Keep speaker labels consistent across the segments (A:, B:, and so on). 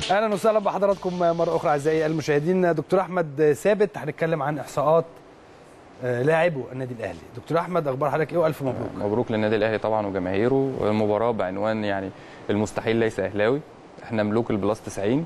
A: اهلا وسهلا بحضراتكم مره اخرى اعزائي المشاهدين دكتور احمد ثابت هنتكلم عن احصاءات آه، لاعبو النادي الاهلي دكتور احمد اخبار حضرتك ايه والف مبروك
B: مبروك للنادي الاهلي طبعا وجماهيره المباراه بعنوان يعني المستحيل ليس اهلاوي احنا ملوك البلاس 90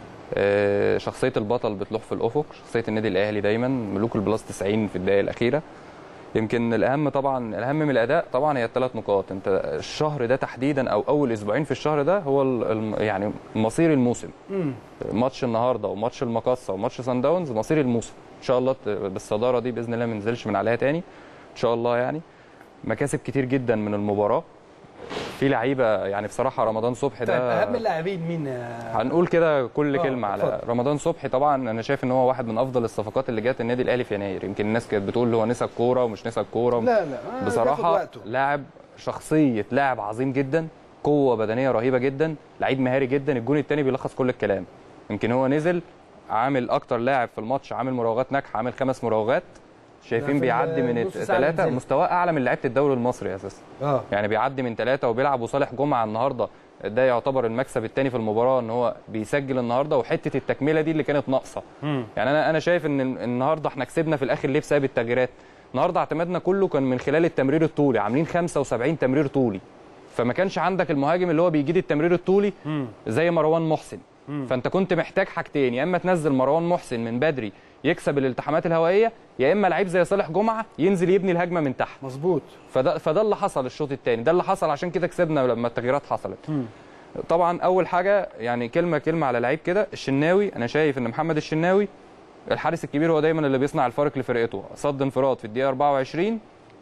B: آه، شخصيه البطل بتلوح في الافق شخصيه النادي الاهلي دايما ملوك البلاس 90 في الدقائق الاخيره يمكن الاهم طبعا الاهم من الاداء طبعا هي الثلاث نقاط انت الشهر ده تحديدا او اول اسبوعين في الشهر ده هو ال- الم- يعني مصير الموسم
A: مم.
B: ماتش النهارده وماتش المقصه وماتش سان داونز مصير الموسم ان شاء الله ت- بالصداره دي باذن الله ما ننزلش من عليها تاني ان شاء الله يعني مكاسب كتير جدا من المباراه في لعيبه يعني بصراحه رمضان صبحي
A: طيب
B: ده
A: اهم اللاعبين مين آه،
B: هنقول كده كل
A: آه،
B: كلمه على
A: اتفضل.
B: رمضان صبحي طبعا انا شايف ان هو واحد من افضل الصفقات اللي جت النادي الاهلي في يناير يمكن الناس كانت بتقول هو نسى الكوره ومش نسى الكوره
A: لا لا آه، بياخد
B: بصراحه
A: وقته.
B: لاعب شخصيه لاعب عظيم جدا قوه بدنيه رهيبه جدا لعيب مهاري جدا الجون الثاني بيلخص كل الكلام يمكن هو نزل عامل اكتر لاعب في الماتش عامل مراوغات ناجحه عامل خمس مراوغات
A: ده
B: شايفين
A: في
B: بيعدي من
A: النص ساعة اللي
B: الثلاثه
A: نزلت.
B: مستواه اعلى من لعيبه الدوري المصري اساسا
A: اه
B: يعني بيعدي من ثلاثه وبيلعب وصالح جمعه النهارده ده يعتبر المكسب الثاني في المباراه ان هو بيسجل النهارده وحته التكمله دي اللي كانت ناقصه
A: مم.
B: يعني انا انا شايف ان النهارده احنا كسبنا في الاخر ليه بسبب التغييرات النهارده اعتمادنا كله كان من خلال التمرير الطولي عاملين 75 تمرير طولي فما كانش عندك المهاجم اللي هو بيجيد التمرير الطولي
A: مم.
B: زي مروان محسن فانت كنت محتاج حاجتين يا اما تنزل مروان محسن من بدري يكسب الالتحامات الهوائيه يا اما لعيب زي صالح جمعه ينزل يبني الهجمه من تحت
A: مظبوط
B: فده فده اللي حصل الشوط الثاني ده اللي حصل عشان كده كسبنا لما التغييرات حصلت
A: مم.
B: طبعا اول حاجه يعني كلمه كلمه على لعيب كده الشناوي انا شايف ان محمد الشناوي الحارس الكبير هو دايما اللي بيصنع الفارق لفرقته صد انفراد في الدقيقه 24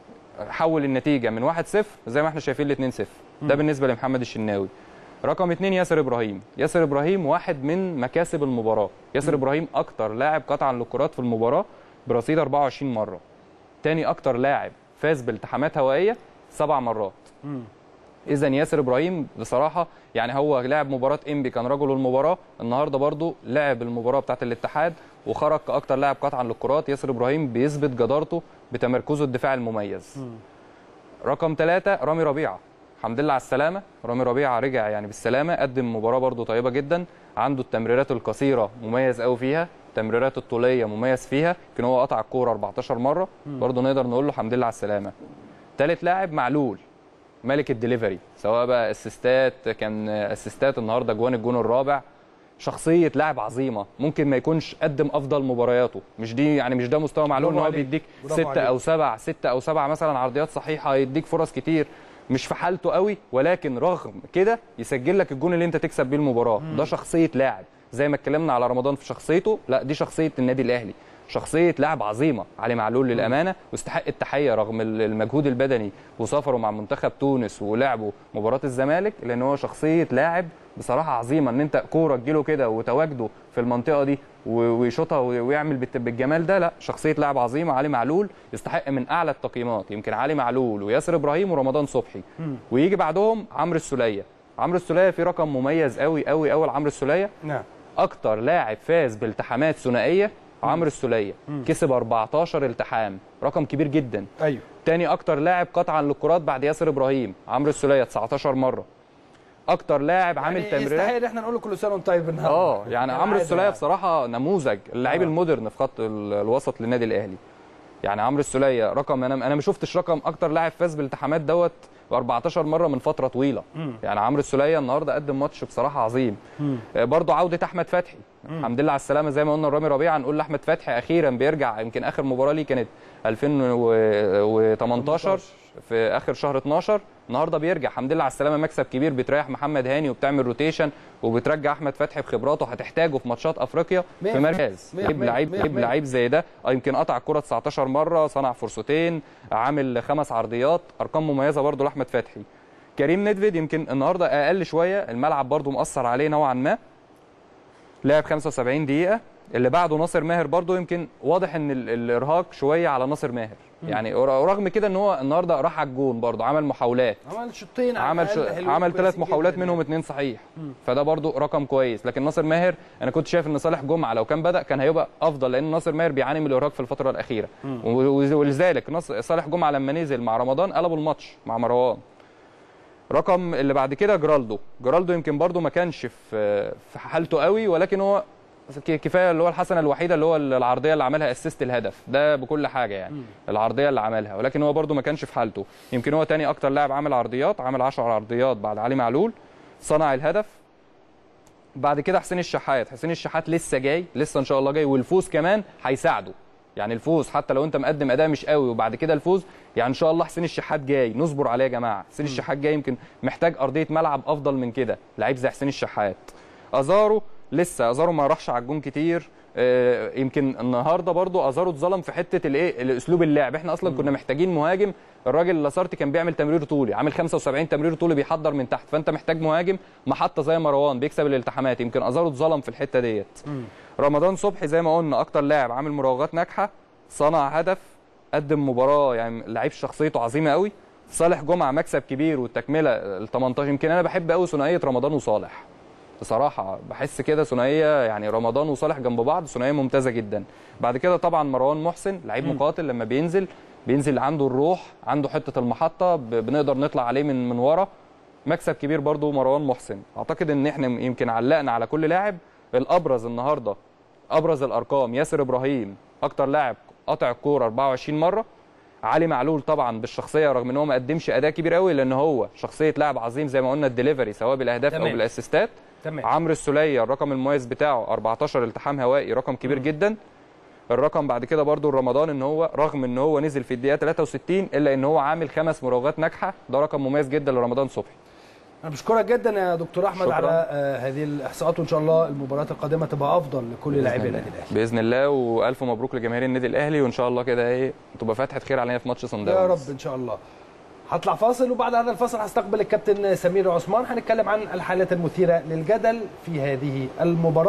B: حول النتيجه من 1-0 زي ما احنا شايفين ل 2-0 ده بالنسبه لمحمد الشناوي رقم اثنين ياسر ابراهيم ياسر ابراهيم واحد من مكاسب المباراه ياسر ابراهيم اكتر لاعب قطعا للكرات في المباراه برصيد 24 مره تاني اكتر لاعب فاز بالتحامات هوائيه سبع مرات
A: مم.
B: اذا ياسر ابراهيم بصراحه يعني هو لعب مباراه انبي كان رجل المباراه النهارده برضو لعب المباراه بتاعه الاتحاد وخرج كاكتر لاعب قطعا للكرات ياسر ابراهيم بيثبت جدارته بتمركزه الدفاعي المميز رقم ثلاثة رامي ربيعه الحمد لله على السلامه رامي ربيعه رجع يعني بالسلامه قدم مباراه برضو طيبه جدا عنده التمريرات القصيره مميز قوي فيها التمريرات الطوليه مميز فيها يمكن هو قطع الكوره 14 مره برضو نقدر نقول له الحمد لله على السلامه ثالث لاعب معلول ملك الدليفري سواء بقى اسيستات كان اسيستات النهارده جوان الجون الرابع شخصيه لاعب عظيمه ممكن ما يكونش قدم افضل مبارياته مش دي يعني مش ده مستوى معلول ان
A: برافو
B: هو
A: عليك.
B: بيديك
A: برافو
B: ستة
A: عليك.
B: او سبع ستة او سبع مثلا عرضيات صحيحه يديك فرص كتير مش في حالته قوي ولكن رغم كده يسجل لك الجون اللي انت تكسب بيه المباراه ده شخصيه لاعب زي ما اتكلمنا على رمضان في شخصيته لا دي شخصيه النادي الاهلي شخصيه لاعب عظيمه علي معلول للامانه واستحق التحيه رغم ال- المجهود البدني وسفره مع منتخب تونس ولعبه مباراه الزمالك لان هو شخصيه لاعب بصراحه عظيمه ان انت كوره تجيله كده وتواجده في المنطقه دي و- ويشوطها و- ويعمل بالت- بالجمال ده لا شخصيه لاعب عظيمه علي معلول يستحق من اعلى التقييمات يمكن علي معلول وياسر ابراهيم ورمضان صبحي ويجي بعدهم عمرو السوليه عمرو السوليه في رقم مميز قوي قوي قوي لعمرو السوليه
A: نعم
B: اكتر لاعب فاز بالتحامات ثنائيه عمرو السوليه كسب 14 التحام رقم كبير جدا
A: ايوه
B: تاني اكتر لاعب قطعا للكرات بعد ياسر ابراهيم عمرو السوليه 19 مره اكتر لاعب عامل
A: يعني يستحق
B: تمريرات
A: ان احنا نقول له كل سنه وانت طيب النهارده
B: اه يعني عمرو
A: عادي
B: السوليه
A: يعني.
B: بصراحه نموذج اللعيب
A: آه.
B: المودرن في خط ال- الوسط للنادي الاهلي يعني عمرو السوليه رقم انا انا ما شفتش رقم اكتر لاعب فاز بالالتحامات دوت 14 مره من فتره طويله يعني عمرو السوليه النهارده قدم ماتش بصراحه عظيم آه، برضه عوده احمد فتحي الحمد لله على السلامه زي ما قلنا رامي ربيعه نقول لاحمد فتحي اخيرا بيرجع يمكن اخر مباراه ليه كانت 2018 في اخر شهر 12 النهارده بيرجع الحمد لله على السلامه مكسب كبير بتريح محمد هاني وبتعمل روتيشن وبترجع احمد فتحي بخبراته هتحتاجه في ماتشات افريقيا
A: مية
B: في
A: في
B: مركز
A: مية
B: لعيب
A: مية
B: لعيب
A: مية
B: لعيب
A: مية.
B: لعيب زي ده آه، يمكن قطع الكره 19 مره صنع فرصتين عامل خمس عرضيات ارقام مميزه برضه لاحمد فتحي كريم ندفيد يمكن النهارده اقل شويه الملعب برضه مأثر عليه نوعا ما لعب 75 دقيقه اللي بعده ناصر ماهر برضه يمكن واضح ان ال- الارهاق شويه على ناصر ماهر يعني رغم كده ان هو النهارده راح على الجون برضه عمل محاولات
A: عمل شوطين على
B: عمل شو...
A: الأقل حلوين
B: عمل ثلاث
A: كويسين
B: محاولات
A: جداً
B: منهم اثنين صحيح فده برضو رقم كويس لكن ناصر ماهر انا كنت شايف ان صالح جمعه لو كان بدا كان هيبقى افضل لان ناصر ماهر بيعاني من الارهاق في الفتره الاخيره و- ولذلك ناص- صالح جمعه لما نزل مع رمضان قلبوا الماتش مع مروان رقم اللي بعد كده جرالدو جرالدو يمكن برضو ما كانش في في حالته قوي ولكن هو ك- كفايه اللي هو الحسنه الوحيده اللي هو العرضيه اللي عملها اسيست الهدف ده بكل حاجه يعني
A: مم.
B: العرضيه اللي عملها ولكن هو برضو ما كانش في حالته يمكن هو تاني اكتر لاعب عمل عرضيات عمل 10 عرضيات بعد علي معلول صنع الهدف بعد كده حسين الشحات حسين الشحات لسه جاي لسه ان شاء الله جاي والفوز كمان هيساعده يعني الفوز حتى لو انت مقدم اداء مش قوي وبعد كده الفوز يعني ان شاء الله حسين الشحات جاي نصبر عليه يا جماعه حسين الشحات جاي يمكن محتاج ارضيه ملعب افضل من كده لعيب زي حسين الشحات ازارو لسه ازارو ما راحش على الجون كتير آه، يمكن النهارده برضو ازارو اتظلم في حته الايه الاسلوب اللعب احنا اصلا كنا محتاجين مهاجم الراجل لاسارتي كان بيعمل تمرير طولي عامل 75 تمرير طولي بيحضر من تحت فانت محتاج مهاجم محطه زي مروان بيكسب الالتحامات يمكن ازارو اتظلم في الحته ديت رمضان صبحي زي ما قلنا اكتر لاعب عامل مراوغات ناجحه صنع هدف قدم مباراه يعني لعيب شخصيته عظيمه قوي صالح جمعه مكسب كبير والتكمله ال 18 يمكن انا بحب قوي ثنائيه رمضان وصالح بصراحه بحس كده ثنائيه يعني رمضان وصالح جنب بعض ثنائيه ممتازه جدا بعد كده طبعا مروان محسن لعيب مقاتل لما بينزل بينزل عنده الروح عنده حته المحطه ب- بنقدر نطلع عليه من من ورا مكسب كبير برضو مروان محسن اعتقد ان احنا يمكن علقنا على كل لاعب الابرز النهارده ابرز الارقام ياسر ابراهيم اكتر لاعب قطع الكوره 24 مره علي معلول طبعا بالشخصيه رغم ان هو ما قدمش اداء كبير قوي لان هو شخصيه لاعب عظيم زي ما قلنا الدليفري سواء بالاهداف او
A: تمام.
B: بالاسيستات
A: تمام
B: عمرو السوليه الرقم المميز بتاعه 14 التحام هوائي رقم كبير جدا الرقم بعد كده برضو رمضان ان هو رغم ان هو نزل في الدقيقه 63 الا ان هو عامل خمس مراوغات ناجحه ده رقم مميز جدا لرمضان صبحي
A: انا بشكرك جدا يا دكتور احمد
B: شكراً.
A: على آه، هذه الاحصاءات وان شاء الله المباريات القادمه تبقى افضل لكل لاعبي النادي الاهلي
B: باذن الله والف مبروك لجماهير النادي الاهلي وان شاء الله كده ايه تبقى فتحه خير علينا في ماتش صن
A: يا
B: داونز
A: رب ان شاء الله هطلع فاصل وبعد هذا الفاصل هستقبل الكابتن سمير عثمان هنتكلم عن الحالات المثيره للجدل في هذه المباراه